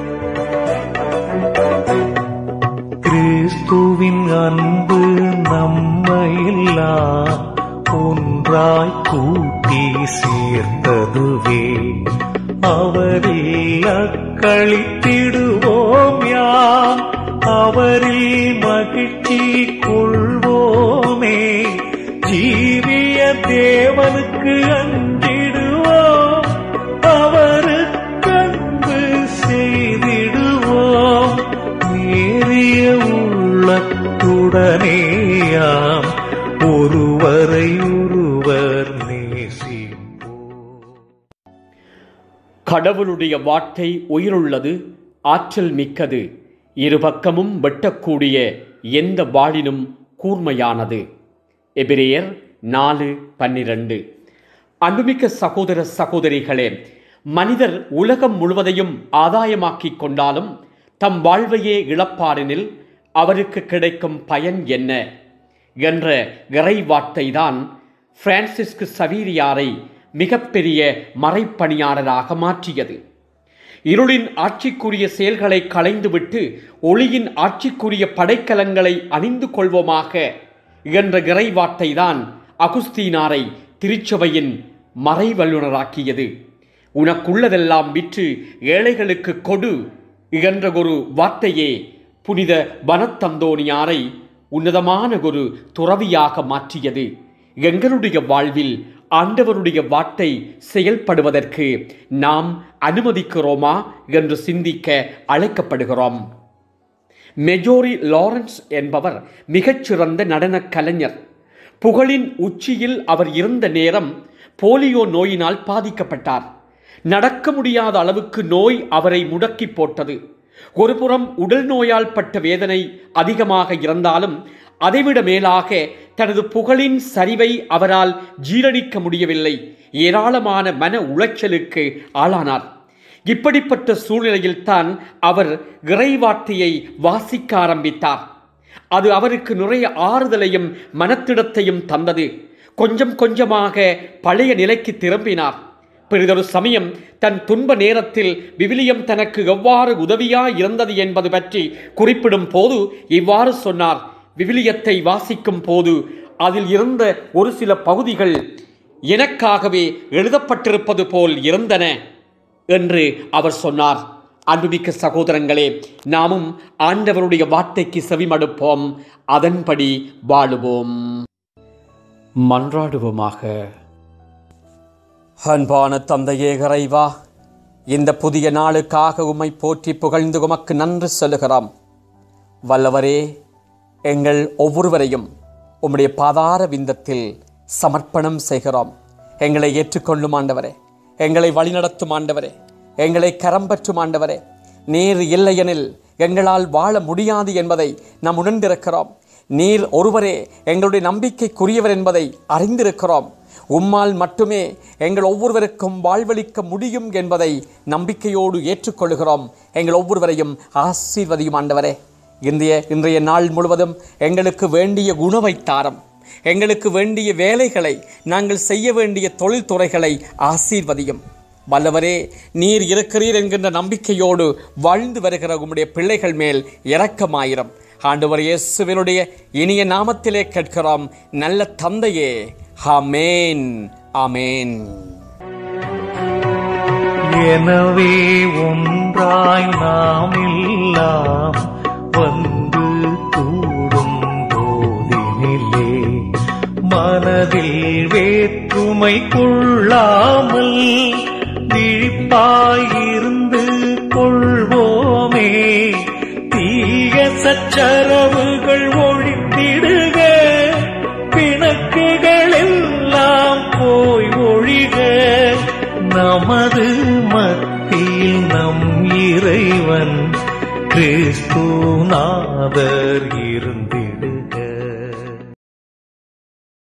கிறிஸ்துவின் அன்பு நம்மையெல்லாம் ஒன்றாய் கூட்டி சேர்த்ததுவே அவரில் அக்களித்திடுவோம் யாம் அவரில் மகிழ்ச்சி கொள்வோமே ஜீவிய தேவனுக்கு அஞ்சிடுவோம் அவருக்கு அன்பு செய்திடுவோம் நேரிய உள்ளத்துடனேயாம் ஒருவரை ஒருவர் நேசிப்போம் கடவுளுடைய வார்த்தை உயிருள்ளது ஆற்றல் மிக்கது இருபக்கமும் வெட்டக்கூடிய எந்த வாளினும் கூர்மையானது எபிரேயர் நாலு பன்னிரண்டு அன்புமிக்க சகோதர சகோதரிகளே மனிதர் உலகம் முழுவதையும் ஆதாயமாக்கிக் கொண்டாலும் தம் வாழ்வையே இழப்பாரெனில் அவருக்கு கிடைக்கும் பயன் என்ன என்ற இறை வார்த்தைதான் பிரான்சிஸ்கு சவீரியாரை மிகப்பெரிய மறைப்பணியாளராக மாற்றியது இருளின் ஆட்சிக்குரிய செயல்களை களைந்துவிட்டு ஒளியின் ஆட்சிக்குரிய படைக்கலங்களை அணிந்து கொள்வோமாக என்ற இறைவார்த்தைதான் அகுஸ்தீனாரை திருச்சபையின் மறைவல்லுனராக்கியது உனக்குள்ளதெல்லாம் விற்று ஏழைகளுக்கு கொடு என்ற ஒரு வார்த்தையே புனித வனத்தந்தோனியாரை உன்னதமான ஒரு துறவியாக மாற்றியது எங்களுடைய வாழ்வில் ஆண்டவருடைய வார்த்தை செயல்படுவதற்கு நாம் அனுமதிக்கிறோமா என்று சிந்திக்க அழைக்கப்படுகிறோம் மெஜோரி லாரன்ஸ் என்பவர் மிகச்சிறந்த நடனக் கலைஞர் புகழின் உச்சியில் அவர் இருந்த நேரம் போலியோ நோயினால் பாதிக்கப்பட்டார் நடக்க முடியாத அளவுக்கு நோய் அவரை முடக்கி போட்டது ஒருபுறம் உடல் நோயால் பட்ட வேதனை அதிகமாக இருந்தாலும் அதைவிட மேலாக தனது புகழின் சரிவை அவரால் ஜீரணிக்க முடியவில்லை ஏராளமான மன உளைச்சலுக்கு ஆளானார் இப்படிப்பட்ட சூழ்நிலையில்தான் அவர் இறைவார்த்தையை வாசிக்க ஆரம்பித்தார் அது அவருக்கு நிறைய ஆறுதலையும் மனத்திடத்தையும் தந்தது கொஞ்சம் கொஞ்சமாக பழைய நிலைக்கு திரும்பினார் பெரிதொரு சமயம் தன் துன்ப நேரத்தில் விவிலியம் தனக்கு எவ்வாறு உதவியாய் இருந்தது என்பது பற்றி குறிப்பிடும் போது இவ்வாறு சொன்னார் விவிலியத்தை வாசிக்கும் போது அதில் இருந்த ஒரு சில பகுதிகள் எனக்காகவே எழுதப்பட்டிருப்பது போல் இருந்தன என்று அவர் சொன்னார் அன்புமிக்க சகோதரங்களே நாமும் ஆண்டவருடைய வார்த்தைக்கு செவிமடுப்போம் அதன்படி வாழுவோம் மன்றாடுவோமாக அன்பான தந்தையே இறைவா இந்த புதிய நாளுக்காக உம்மை போற்றி புகழ்ந்து உமக்கு நன்றி சொல்லுகிறோம் வல்லவரே எங்கள் ஒவ்வொருவரையும் உம்முடைய பாதார விந்தத்தில் சமர்ப்பணம் செய்கிறோம் எங்களை ஏற்றுக்கொள்ளும் ஆண்டவரே எங்களை வழிநடத்தும் ஆண்டவரே எங்களை கரம்பற்றும் ஆண்டவரே நீர் இல்லையெனில் எங்களால் வாழ முடியாது என்பதை நாம் உணர்ந்திருக்கிறோம் நீர் ஒருவரே எங்களுடைய நம்பிக்கைக்குரியவர் என்பதை அறிந்திருக்கிறோம் உம்மால் மட்டுமே எங்கள் ஒவ்வொருவருக்கும் வாழ்வளிக்க முடியும் என்பதை நம்பிக்கையோடு ஏற்றுக்கொள்கிறோம் எங்கள் ஒவ்வொருவரையும் ஆசீர்வதியும் ஆண்டவரே இன்றைய இன்றைய நாள் முழுவதும் எங்களுக்கு வேண்டிய உணவை தாரம் எங்களுக்கு வேண்டிய வேலைகளை நாங்கள் செய்ய வேண்டிய தொழில்துறைகளை ஆசீர்வதியும் வல்லவரே நீர் இருக்கிறீர் என்கின்ற நம்பிக்கையோடு வாழ்ந்து வருகிற உம்முடைய பிள்ளைகள் மேல் இரக்கமாயிரம் ஆண்டவர் இயேசுவினுடைய இனிய நாமத்திலே கேட்கிறோம் நல்ல தந்தையே ஆமேன் ஆமேன் எனவே ஒன்றாய் நாம் எல்லாம் வந்து கூடும் போதினிலே மனதில் வேற்றுமை கொள்ளாமல் விழிப்பாயிருந்து கொள்வோமே தீய சச்சரவுகள் ஒழித்திடுக பிணக்குகள் எல்லாம் போய் ஒழிக நமது மத்தியில் நம் இறைவன் கிறிஸ்துநாதர் இருந்து